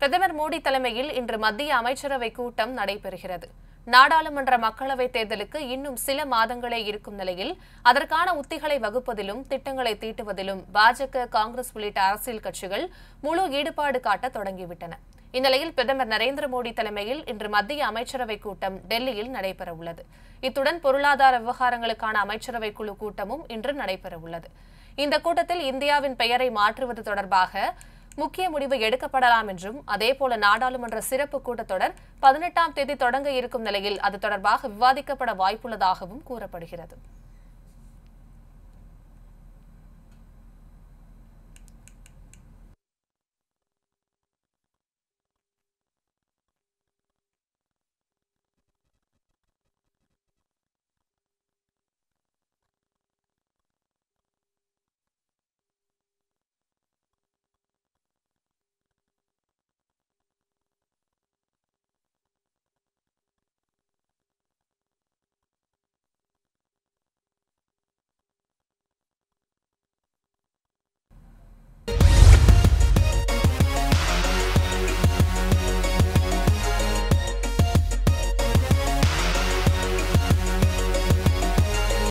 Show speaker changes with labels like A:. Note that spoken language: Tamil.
A: பிரதமர் மோடி தலைமையில் இன்று மத்திய அமைச்சரவை கூட்டம் நடைபெறுகிறது நாடாளுமன்ற மக்களவைத் தேர்தலுக்கு இன்னும் சில மாதங்களே இருக்கும் நிலையில் அதற்கான உத்திகளை வகுப்பதிலும் திட்டங்களை தீட்டுவதிலும் பாஜக காங்கிரஸ் உள்ளிட்ட அரசியல் கட்சிகள் முழு ஈடுபாடு காட்ட தொடங்கிவிட்டன இந்நிலையில் பிரதமர் நரேந்திர மோடி தலைமையில் இன்று மத்திய அமைச்சரவை கூட்டம் டெல்லியில் நடைபெறவுள்ளது இத்துடன் பொருளாதார விவகாரங்களுக்கான அமைச்சரவை குழு கூட்டமும் இன்று நடைபெறவுள்ளது இந்த கூட்டத்தில் இந்தியாவின் பெயரை மாற்றுவது தொடர்பாக முக்கிய முடிவு எடுக்கப்படலாம் என்றும் அதேபோல நாடாளுமன்ற சிறப்பு கூட்டத்தொடர் பதினெட்டாம் தேதி தொடங்க இருக்கும் நிலையில் அது தொடர்பாக விவாதிக்கப்பட வாய்ப்புள்ளதாகவும் கூறப்படுகிறது